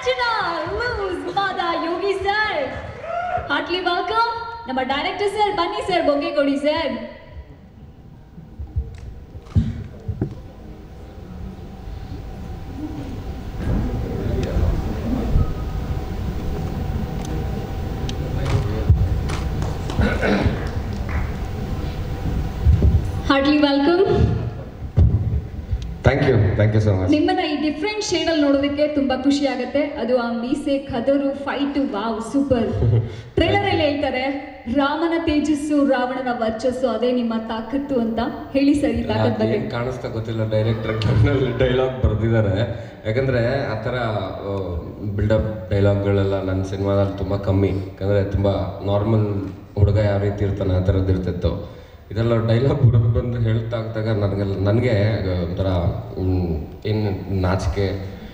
ಕಾಂಚನ loose Mada Yogi sir heartly welcome ನಮ್ಮ director sir ಬನ್ನಿ sir ಬೊಗ್ಗೆ ಕೊಡಿ sir heartly welcome thank you thank you so much ನಿಮ್ಮನ್ನ ಈ ಡಿಫ್ರೆಂಟ್ ಶೇಡ್ ಅಲ್ಲಿ ನೋಡೋದಕ್ಕೆ ತುಂಬಾ ಖುಷಿ ಆಗುತ್ತೆ ಅದು ಆ ಮೀಸೆ ಕದರು ಫೈಟ್ ವಾವ್ ಸೂಪರ್ ಟ್ರೈಲರ್ ಅಲ್ಲಿ ಹೇಳ್ತಾರೆ ರಾಮನ ತೇಜಸ್ಸು ರಾವಣನ ವರ್ಚಸ್ಸು ಅದೇ ನಿಮ್ಮ ತಾಕತ್ತು ಅಂತ ಹೇಳಿ ಸರ್ ಈ ತಾಕತ್ ಬಗ್ಗೆ ಏನ್ ಕಾಣಿಸ್ತಾ ಗೊತ್ತಿಲ್ಲ ಡೈರೆಕ್ಟರ್ ಕಣ್ಣಲ್ಲಿ ಡೈಲಾಗ್ ಬರೆದಿದ್ದಾರೆ ಯಾಕಂದ್ರೆ ಆ ಥರ ಬಿಲ್ಡಪ್ ಡೈಲಾಗ್ಗಳೆಲ್ಲ ನನ್ನ ಸಿನಿಮಾದಲ್ಲಿ ತುಂಬ ಕಮ್ಮಿ ಯಾಕಂದ್ರೆ ತುಂಬ ನಾರ್ಮಲ್ ಹುಡುಗ ಯಾವ ರೀತಿ ಇರ್ತಾನೆ ಆ ಥರದ್ದು ಇರ್ತಿತ್ತು ಇದೆಲ್ಲ ಡೈಲಾಗ್ ಬರೆದು ಬಂದು ಹೇಳ್ತಾ ಆಗ್ದಾಗ ನನಗೆಲ್ಲ ನನಗೆ ಒಂಥರ ಏನು ನಾಚಿಕೆ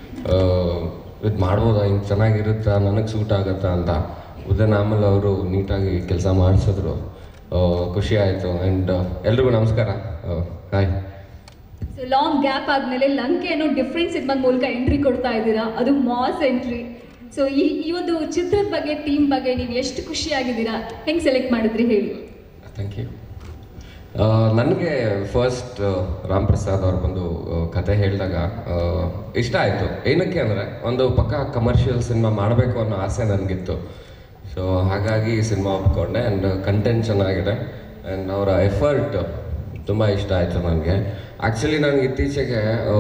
ಇದು ಮಾಡ್ಬೋದಾ ಹಿಂಗೆ ಚೆನ್ನಾಗಿರುತ್ತಾ ನನಗೆ ಸೂಟ್ ಆಗುತ್ತಾ ಅಂತ ಉದಯನ್ ಆಮೇಲೆ ಅವರು ನೀಟಾಗಿ ಕೆಲಸ ಮಾಡಿಸಿದ್ರು ಖುಷಿ ಆಯಿತು ಆ್ಯಂಡ್ ಎಲ್ರಿಗೂ ನಮಸ್ಕಾರ ಹಾಯ್ ಸೊ ಲಾಂಗ್ ಗ್ಯಾಪ್ ಆದ್ಮೇಲೆ ಲಂಕೆ ಅನ್ನೋ ಡಿಫ್ರೆಂಟ್ ಸಿನಿಮಾದ ಮೂಲಕ ಎಂಟ್ರಿ ಕೊಡ್ತಾ ಇದ್ದೀರಾ ಅದು ಮಾಸ್ ಎಂಟ್ರಿ ಸೊ ಈ ಈ ಒಂದು ಚಿತ್ರದ ಬಗ್ಗೆ ಟೀಮ್ ಬಗ್ಗೆ ನೀವು ಎಷ್ಟು ಖುಷಿಯಾಗಿದ್ದೀರಾ ಹೆಂಗ್ ಸೆಲೆಕ್ಟ್ ಮಾಡಿದ್ರಿ ಹೇಳಿ ಥ್ಯಾಂಕ್ ಯು ನನಗೆ ಫಸ್ಟ್ ರಾಮ್ ಪ್ರಸಾದ್ ಅವ್ರು ಬಂದು ಆ, ಕತೆ ಹೇಳಿದಾಗ ಇಷ್ಟ ಆಯಿತು ಏನಕ್ಕೆ ಅಂದರೆ ಒಂದು ಪಕ್ಕ ಕಮರ್ಷಿಯಲ್ ಸಿನಿಮಾ ಮಾಡಬೇಕು ಅನ್ನೋ ಆಸೆ ನನಗಿತ್ತು ಸೊ ಹಾಗಾಗಿ ಈ ಸಿನಿಮಾ ಒಪ್ಕೊಂಡೆ ಆ್ಯಂಡ್ ಕಂಟೆಂಟ್ ಚೆನ್ನಾಗಿದೆ ಆ್ಯಂಡ್ ಅವರ ಎಫರ್ಟ್ ತುಂಬ ಇಷ್ಟ ಆಯಿತು ನನಗೆ ಆ್ಯಕ್ಚುಲಿ ನನಗೆ ಇತ್ತೀಚೆಗೆ ಆ,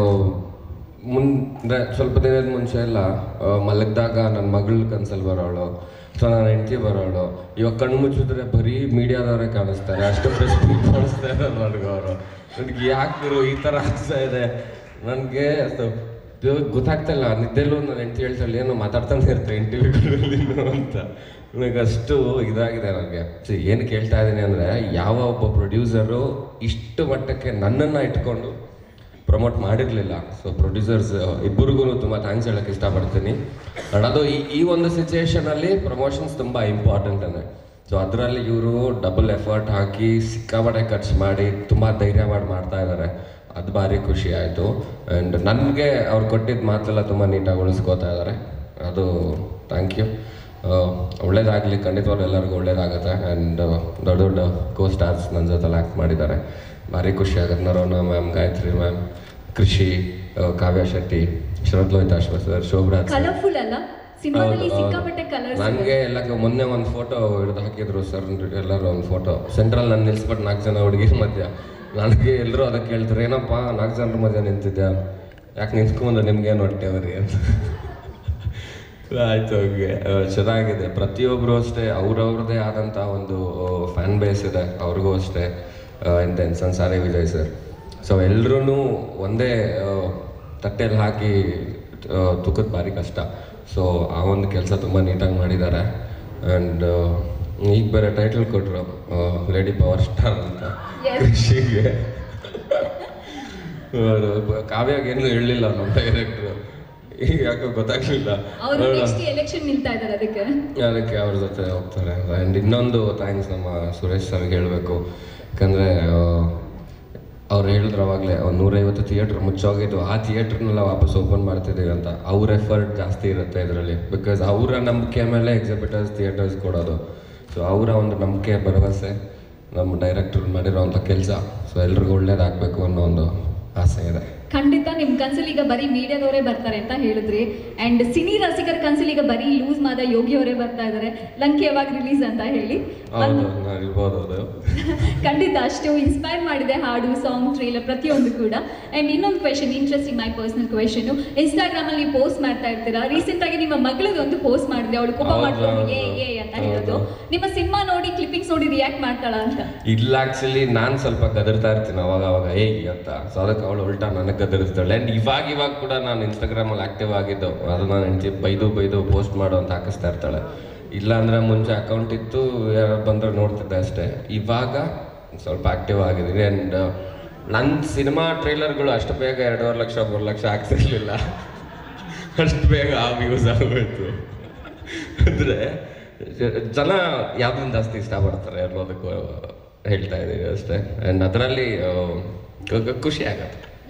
ಮುಂದೆ ಸ್ವಲ್ಪ ದಿನದ ಮುಂಚೆ ಎಲ್ಲ ಆ, ಮಲಗಿದಾಗ ನನ್ನ ಮಗಳ ಕನ್ಸಲ್ಲಿ ಬರೋಳು ಸೊ ನನ್ನ ಹೆಂಡತಿ ಬರೋಳು ಇವಾಗ ಕಣ್ಣು ಮುಚ್ಚಿದ್ರೆ ಬರೀ ಮೀಡಿಯಾದವರೇ ಕಾಣಿಸ್ತಾರೆ ಅಷ್ಟು ಪ್ರೆಸ್ ಮೀಟ್ ಕಾಣಿಸ್ತಾ ಇದ್ದಾರೆ ನನಗೆ ಅವರು ನನಗೆ ಯಾಕೆ ಗುರು ಈ ಥರ ಆಗ್ತಾ ಇದೆ ನನಗೆ ಗೊತ್ತಾಗ್ತಾ ಇಲ್ಲ ನಿದ್ದೆಲ್ಲೂ ನನ್ನ ಹೆಂಡತಿ ಹೇಳ್ತಾಳೆ ಏನು ಮಾತಾಡ್ತಾನೆ ಇರ್ತಾರೆ ಇಂಟರ್ವ್ಯೂಗಳಲ್ಲಿ ಅಂತ ನನಗೆ ಅಷ್ಟು ಇದಾಗಿದೆ ನನಗೆ ಸೊ ಏನು ಕೇಳ್ತಾ ಇದ್ದೀನಿ ಅಂದರೆ ಯಾವ ಒಬ್ಬ ಪ್ರೊಡ್ಯೂಸರು ಇಷ್ಟು ಮಟ್ಟಕ್ಕೆ ನನ್ನನ್ನು ಇಟ್ಕೊಂಡು ಪ್ರಮೋಟ್ ಮಾಡಿರಲಿಲ್ಲ ಸೊ ಪ್ರೊಡ್ಯೂಸರ್ಸ್ ಇಬ್ಬರಿಗೂ ತುಂಬ ಥ್ಯಾಂಕ್ಸ್ ಹೇಳಕ್ಕೆ ಇಷ್ಟಪಡ್ತೀನಿ ಅಂಡ್ ಅದು ಈ ಈ ಒಂದು ಸಿಚುವೇಶನಲ್ಲಿ ಪ್ರಮೋಷನ್ಸ್ ತುಂಬ ಇಂಪಾರ್ಟೆಂಟ್ ಅಂದರೆ ಸೊ ಅದರಲ್ಲಿ ಇವರು ಡಬಲ್ ಎಫರ್ಟ್ ಹಾಕಿ ಸಿಕ್ಕಾಪಟ್ಟೆ ಖರ್ಚು ಮಾಡಿ ತುಂಬ ಧೈರ್ಯ ಮಾಡಿ ಮಾಡ್ತಾ ಇದ್ದಾರೆ ಅದು ಭಾರಿ ಖುಷಿ ಆಯಿತು ಆ್ಯಂಡ್ ನನಗೆ ಅವ್ರು ಕೊಟ್ಟಿದ್ದ ಮಾತೆಲ್ಲ ತುಂಬ ನೀಟಾಗಿ ಉಳಿಸ್ಕೋತಾ ಇದ್ದಾರೆ ಅದು ಥ್ಯಾಂಕ್ ಯು ಒಳ್ಳೇದಾಗಲಿ ಖಂಡಿತವಾಗ್ಲೂ ಎಲ್ಲರಿಗೂ ಒಳ್ಳೇದಾಗುತ್ತೆ ಆ್ಯಂಡ್ ದೊಡ್ಡ ದೊಡ್ಡ ಕೋ ಸ್ಟಾರ್ಸ್ ನನ್ನ ಜೊತೆಲಿ ಆ್ಯಕ್ಟ್ ಮಾಡಿದ್ದಾರೆ ಭಾರಿ ಖುಷಿ ಆಗುತ್ತೆ ನರೋಣ ಮ್ಯಾಮ್ ಗಾಯತ್ರಿ ಮ್ಯಾಮ್ ಕೃಷಿ ಆ, ಕಾವ್ಯ ಶೆಟ್ಟಿ ಶರತ್ ಲೋಹಿತ್ ಅಶ್ವ ಸರ್ ಶೋಭರಾಜ್ sir. ಕಲರ್ಫುಲ್ ಅಲ್ಲ ಸಿನಿಮಾದಲ್ಲಿ ಹೌದು, ಹೌದು. ಸಿಕ್ಕಾಪಟ್ಟೆ ಕಲರ್ಸ್ ನನಗೆ ಎಲ್ಲ ಮೊನ್ನೆ ಒಂದು ಫೋಟೋ ಹಿಡಿದು ಹಾಕಿದ್ರು ಸರ್ ಎಲ್ಲರೂ ಒಂದು ಫೋಟೋ ಸೆಂಟ್ರಲ್ ನಾನು ನಿಲ್ಸ್ಬಿಟ್ಟು ನಾಲ್ಕು ಜನ ಹುಡುಗಿರ ಮಧ್ಯ ನನಗೆ ಎಲ್ಲರೂ ಅದಕ್ಕೆ ಹೇಳ್ತಾರೆ ಏನಪ್ಪ ನಾಲ್ಕು ಜನರ ಮಧ್ಯ ನಿಂತಿದ್ಯಾ ಯಾಕೆ ನಿಂತ್ಕೊಂಡು ನಿಮ್ಗೇನು ಹೊಟ್ಟೆ ಅವ್ರಿ ಅಂತ ಆಯ್ತು ಹಂಗೆ ಆ, ಚೆನ್ನಾಗಿದೆ ಪ್ರತಿಯೊಬ್ಬರು ಅಷ್ಟೇ ಅವ್ರವ್ರದ್ದೇ ಆದಂಥ ಒಂದು ಫ್ಯಾನ್ ಬೇಸ್ ಇದೆ ಅವ್ರಿಗೂ ಅಷ್ಟೇ ಇಂತ ಸಂಸಾರಿ ವಿಜಯ್ ಸರ್ ಸೊ ಎಲ್ಲರೂ ಒಂದೇ ಆ, ತಟ್ಟೆಯಲ್ಲಿ ಹಾಕಿ ತುಕದ ಭಾರಿ ಕಷ್ಟ ಸೊ ಆ ಒಂದು ಕೆಲಸ ತುಂಬ ನೀಟಾಗಿ ಮಾಡಿದ್ದಾರೆ ಆ್ಯಂಡ್ ಈಗ ಬೇರೆ ಟೈಟಲ್ ಕೊಟ್ಟರು ಲೇಡಿ ಪವರ್ ಸ್ಟಾರ್ ಅಂತ Yes. ಕೃಷಿಗೆ ಅವ್ರು ಕಾವ್ಯಾಗ ಏನು ಹೇಳಲಿಲ್ಲ ನಮ್ಮ ಡೈರೆಕ್ಟ್ರು ಈಗ ಯಾಕೋ ಗೊತ್ತಾಗ್ಲಿಲ್ಲ ಅವರು ನೋಡೋಣ. ನೆಕ್ಸ್ಟ್ ಎಲೆಕ್ಷನ್ ನಿಲ್ತಾ ಇದ್ದಾರೆ ಅದಕ್ಕೆ ಅದಕ್ಕೆ ಅವ್ರ ಜೊತೆ ಹೋಗ್ತಾರೆ ಆ್ಯಂಡ್ ಇನ್ನೊಂದು ಥ್ಯಾಂಕ್ಸ್ ನಮ್ಮ ಸುರೇಶ್ ಸರ್ಗೆ ಹೇಳಬೇಕು ಯಾಕಂದರೆ ಅವ್ರು ಹೇಳಿದ್ರು ಅವಾಗಲೇ ಒಂದು ನೂರೈವತ್ತು ಥಿಯೇಟ್ರ್ ಮುಚ್ಚೋಗಿದ್ದು ಆ ಥಿಯೇಟ್ರ್ನೆಲ್ಲ ವಾಪಸ್ ಓಪನ್ ಮಾಡ್ತಿದ್ದೀವಿ ಅಂತ ಅವ್ರ ಎಫರ್ಟ್ ಜಾಸ್ತಿ ಇರುತ್ತೆ ಇದರಲ್ಲಿ ಬಿಕಾಸ್ ಅವರ ನಂಬಿಕೆ ಮೇಲೆ ಎಕ್ಸಿಬಿಟರ್ಸ್ ಥಿಯೇಟರ್ಸ್ ಕೊಡೋದು ಸೊ ಅವರ ಒಂದು ನಂಬಿಕೆ ಭರವಸೆ ನಮ್ಮ ಡೈರೆಕ್ಟರ್ ಮಾಡಿರೋವಂಥ ಕೆಲಸ ಸೊ ಎಲ್ರಿಗೂ ಒಳ್ಳೇದಾಗಬೇಕು ಅನ್ನೋ ಒಂದು ಆಸೆ ಇದೆ ಖಂಡಿತ ನಿಮ್ ಕನ್ಸಲ್ಲಿ ಈಗ ಬರೀ ಮೀಡಿಯಾದವರೇ ಬರ್ತಾರೆ ಅಂತ ಹೇಳಿದ್ರಿ ಅಂಡ್ ಸಿನಿ ರಸಿಕರ ಕನ್ಸಲ್ಲಿ ಈಗ ಬರೀ ಲೂಸ್ ಮಾದ ಯೋಗಿ ಅವರೇ ಬರ್ತಾ ಇದ್ದಾರೆ ಲಂಕೆ ಯಾವಾಗ ರಿಲೀಸ್ ಅಂತ ಹೇಳಿ ಹೌದು ನಾನು ಇರ್ಬೋದು ಅದು ಖಂಡಿತ ಅಷ್ಟು ಇನ್ಸ್ಪೈರ್ ಮಾಡಿದೆ ಹಾಡು ಸಾಂಗ್ ಟ್ರೇಲರ್ ಪ್ರತಿಯೊಂದು ಕೂಡ ಅಂಡ್ ಇನ್ನೊಂದು question interesting my personal question Instagram ಅಲ್ಲಿ ಪೋಸ್ಟ್ ಮಾಡ್ತಾ ಇರ್ತೀರಾ ರೀಸೆಂಟ್ ಆಗಿ ನಿಮ್ಮ ಮಗಳದ್ದು ಒಂದು ಪೋಸ್ಟ್ ಮಾಡಿದೆ ಅವಳು ಕೋಪ ಹೌದು, ಮಾಡ್ಕೊಂಡು ಹೌದು. ಏ ಏ ಅಂತ ಹೇಳೋದು ಹೌದು. ನಿಮ್ಮ ಸಿನಿಮಾ ನೋಡಿ ಕ್ಲಿಪ್ಪಿಂಗ್ಸ್ ನೋಡಿ ರಿಯಾಕ್ಟ್ ಮಾಡ್ತಾಳ ಅಂತ ಇಲ್ಲ ಆಕ್ಚುಲಿ ನಾನು ಸ್ವಲ್ಪ ಗದರ್ತಾ ಇರ್ತೀನಿ ಅವಾಗ ಅವಾಗ ಹೇಗೆ ಅಂತ ಸೊ ಅದಕ್ಕೆ ಅವಳು ಉಲ್ಟಾ ನನಗೆ ಗದರಿಸ್ತಾಳೆ ಆ್ಯಂಡ್ ಇವಾಗ ಇವಾಗ ಕೂಡ ನಾನು ಇನ್ಸ್ಟಾಗ್ರಾಮಲ್ಲಿ ಆಕ್ಟಿವ್ ಆಗಿದ್ದು ಅದು ನಾನು ಹೆಂಡತಿ ಬೈದು ಬೈದು ಪೋಸ್ಟ್ ಮಾಡು ಅಂತ ಹಾಕಿಸ್ತಾ ಇರ್ತಾಳೆ ಇಲ್ಲ ಅಂದ್ರೆ ಮುಂಚೆ ಅಕೌಂಟ್ ಇತ್ತು ಯಾರು ಬಂದ್ರೆ ನೋಡ್ತಿದ್ದೆ ಅಷ್ಟೇ ಇವಾಗ ಸ್ವಲ್ಪ ಆಕ್ಟಿವ್ ಆಗಿದ್ದೀನಿ ಆ್ಯಂಡ್ ನನ್ನ ಸಿನಿಮಾ ಟ್ರೈಲರ್ಗಳು ಅಷ್ಟು ಬೇಗ ಎರಡೂವರೆ ಲಕ್ಷ ಮೂರು ಲಕ್ಷ ಆಗ್ತಿರ್ಲಿಲ್ಲ ಅಷ್ಟು ಬೇಗ ಆ ವ್ಯೂಸ್ ಆಗೋಯ್ತು ಅಂದರೆ ಜನ ಯಾವ್ದನ್ನ ಜಾಸ್ತಿ ಇಷ್ಟಪಡ್ತಾರೆ ಅನ್ನೋದಕ್ಕೂ ಹೇಳ್ತಾ ಇದ್ದೀವಿ ಅಷ್ಟೇ ಆ್ಯಂಡ್ ಅದರಲ್ಲಿ ಖುಷಿ ಆಗತ್ತೆ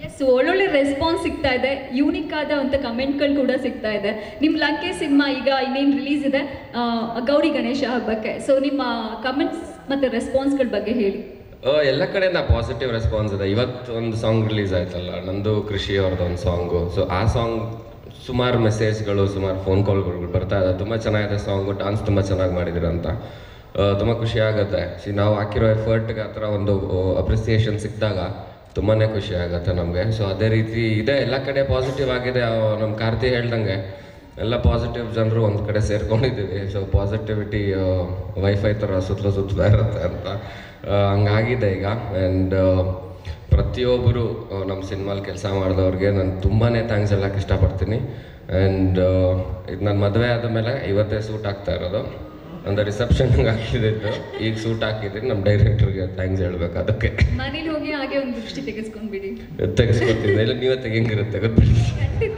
ಎಸ್ ಒಳ್ಳೊಳ್ಳೆ ರೆಸ್ಪಾನ್ಸ್ ಸಿಗ್ತಾ ಇದೆ ಯೂನಿಕ್ ಆದ ಅಂತ ಕಮೆಂಟ್ಗಳು ಕೂಡ ಸಿಗ್ತಾ ಇದೆ ನಿಮ್ಮ ಲಂಕೆ ಸಿನಿಮಾ ಈಗ ಇನ್ನೇನು ರಿಲೀಸ್ ಇದೆ ಆ, ಗೌರಿ ಗಣೇಶ ಹಬ್ಬಕ್ಕೆ ಸೊ ನಿಮ್ಮ ಕಮೆಂಟ್ಸ್ ಮತ್ತು ರೆಸ್ಪಾನ್ಸ್ಗಳ ಬಗ್ಗೆ ಹೇಳಿ ಆ, ಎಲ್ಲ ಕಡೆಯಿಂದ ಪಾಸಿಟಿವ್ ರೆಸ್ಪಾನ್ಸ್ ಇದೆ ಇವತ್ತು ಒಂದು ಸಾಂಗ್ ರಿಲೀಸ್ ಆಯ್ತಲ್ಲ ನಂದು ಕೃಷಿ ಅವ್ರದ್ದು ಒಂದು ಸಾಂಗು ಸೊ ಆ ಸಾಂಗ್ ಸುಮಾರು ಮೆಸೇಜ್ಗಳು ಸುಮಾರು ಫೋನ್ ಕಾಲ್ಗಳು ಬರ್ತಾ ಇದೆ ತುಂಬ ಚೆನ್ನಾಗಿದೆ ಸಾಂಗು ಡಾನ್ಸ್ ತುಂಬ ಚೆನ್ನಾಗಿ ಮಾಡಿದಿರ ಅಂತ ತುಂಬ ಖುಷಿ ಆಗುತ್ತೆ ಸಿ ನಾವು ಹಾಕಿರೋ ಎಫರ್ಟ್ಗೆ ಆ ಥರ ಒಂದು ಅಪ್ರಿಸಿಯೇಷನ್ ಸಿಕ್ಕಿದಾಗ ತುಂಬಾ ಖುಷಿ ಆಗುತ್ತೆ ನಮಗೆ ಸೊ ಅದೇ ರೀತಿ ಇದೆ ಎಲ್ಲ ಕಡೆ ಪಾಸಿಟಿವ್ ಆಗಿದೆ ನಮ್ಮ ಕಾರ್ತಿ ಹೇಳ್ದಂಗೆ ಎಲ್ಲ ಪಾಸಿಟಿವ್ ಜನರು ಒಂದು ಕಡೆ ಸೇರ್ಕೊಂಡಿದ್ದೀವಿ ಸೊ ಪಾಸಿಟಿವಿಟಿ ವೈಫೈ ಥರ ಸುತ್ತಲೂ ಸುತ್ತಲೂ ಇರುತ್ತೆ ಅಂತ ಆ, ಹಂಗಾಗಿದೆ ಈಗ ಆ್ಯಂಡ್ ಪ್ರತಿಯೊಬ್ಬರು ನಮ್ಮ ಸಿನಿಮಾಲಿ ಕೆಲಸ ಮಾಡಿದವ್ರಿಗೆ ನಾನು ತುಂಬಾ ಥ್ಯಾಂಕ್ಸ್ ಹೇಳಕ್ಕೆ ಇಷ್ಟಪಡ್ತೀನಿ ಆ್ಯಂಡ್ ಇದು ನನ್ನ ಮದುವೆ ಆದಮೇಲೆ ಇವತ್ತೇ ಸೂಟ್ ಆಗ್ತಾ ಇರೋದು ಒಂದು ರಿಸೆಪ್ಷನ್ಗೆ ಹಾಕಿದ್ದು ಈಗ ಸೂಟ್ ಹಾಕಿದ್ದೀನಿ ನಮ್ಮ ಡೈರೆಕ್ಟ್ರಿಗೆ ಥ್ಯಾಂಕ್ಸ್ ಹೇಳ್ಬೇಕು ಅದಕ್ಕೆ ಮನೇಲಿ ಹೋಗಿ ಹಾಗೆ ಒಂದು ದೃಷ್ಟಿ ತೆಗೆಸ್ಕೊಂಡ್ಬಿಡಿ ತೆಗೆಸ್ಕೊತೀನಿ ಇಲ್ಲ ನೀವೇ ತೆಗಿಯಂಗಿರುತ್ತೆ ಗೊತ್ತಿಲ್ಲ ಖಂಡಿತ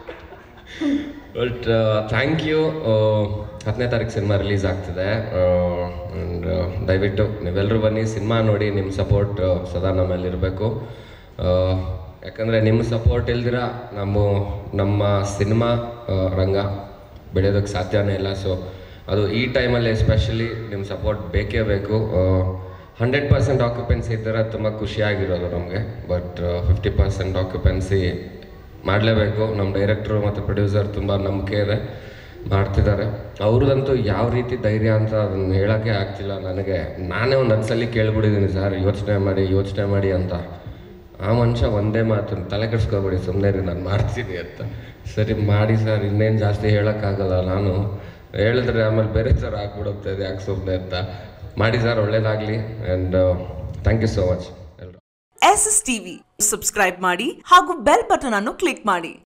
ಬಟ್ ಥ್ಯಾಂಕ್ ಯು ಹತ್ತನೇ ತಾರೀಕು ಸಿನಿಮಾ ರಿಲೀಸ್ ಆಗ್ತಿದೆ ಆ್ಯಂಡ್ ದಯವಿಟ್ಟು ನೀವೆಲ್ಲರೂ ಬನ್ನಿ ಸಿನಿಮಾ ನೋಡಿ ನಿಮ್ಮ ಸಪೋರ್ಟ್ ಸದಾ ನಮ್ಮಲ್ಲಿ ಇರಬೇಕು ಯಾಕಂದರೆ ನಿಮ್ಮ ಸಪೋರ್ಟ್ ಇಲ್ದಿರ ನಮ್ಮ ನಮ್ಮ ಸಿನಿಮಾ ರಂಗ ಬೆಳೆಯೋದಕ್ಕೆ ಸಾಧ್ಯನೇ ಇಲ್ಲ ಸೊ ಅದು ಈ ಟೈಮಲ್ಲಿ ಎಸ್ಪೆಷಲಿ ನಿಮ್ಮ ಸಪೋರ್ಟ್ ಬೇಕೇ ಬೇಕು ಹಂಡ್ರೆಡ್ ಪರ್ಸೆಂಟ್ ಆಕ್ಯುಪೆನ್ಸಿ ಇದ್ದರೆ ತುಂಬ ಖುಷಿಯಾಗಿರೋದು ನಮಗೆ ಬಟ್ ಫಿಫ್ಟಿ ಪರ್ಸೆಂಟ್ ಆಕ್ಯುಪೆನ್ಸಿ ಮಾಡಲೇಬೇಕು ನಮ್ಮ ಡೈರೆಕ್ಟ್ರು ಮತ್ತು ಪ್ರೊಡ್ಯೂಸರ್ ತುಂಬ ನಂಬಿಕೆ ಇದೆ ಮಾಡ್ತಿದ್ದಾರೆ ಅವ್ರದಂತೂ ಯಾವ ರೀತಿ ಧೈರ್ಯ ಅಂತ ಅದನ್ನು ಹೇಳೋಕ್ಕೆ ಆಗ್ತಿಲ್ಲ ನನಗೆ ನಾನೇ ಒಂದು ಹತ್ತು ಸಲ ಕೇಳ್ಬಿಟ್ಟಿದ್ದೀನಿ ಸರ್ ಯೋಚನೆ ಮಾಡಿ ಯೋಚನೆ ಮಾಡಿ ಅಂತ ಆ ಮನುಷ್ಯ ಒಂದೇ ಮಾತು ತಲೆ ಕೆಡ್ಸ್ಕೊಬೇಡಿ ಸುಮ್ಮನೆ ರೀ ನಾನು ಮಾಡ್ತೀನಿ ಅಂತ ಸರಿ ಮಾಡಿ ಸರ್ ಇನ್ನೇನು ಜಾಸ್ತಿ ಹೇಳೋಕ್ಕಾಗಲ್ಲ ನಾನು ಹೇಳಿದ್ರೆ ಆಮೇಲೆ ಬೇರೆ ಥರ ಆಗ್ಬಿಡುತ್ತೆ ಅದು ಯಾಕೆ ಸುಮ್ಮನೆ ಅಂತ ಮಾಡಿ ಸರ್ ಒಳ್ಳೇದಾಗಲಿ and thank you so much ಎಲ್ಲರೂ ಎಸ್ ಎಸ್ ಟಿವಿ ಸಬ್ಸ್ಕ್ರೈಬ್ ಮಾಡಿ ಹಾಗೂ ಬೆಲ್ ಬಟನ್ ಅನ್ನು ಕ್ಲಿಕ್ ಮಾಡಿ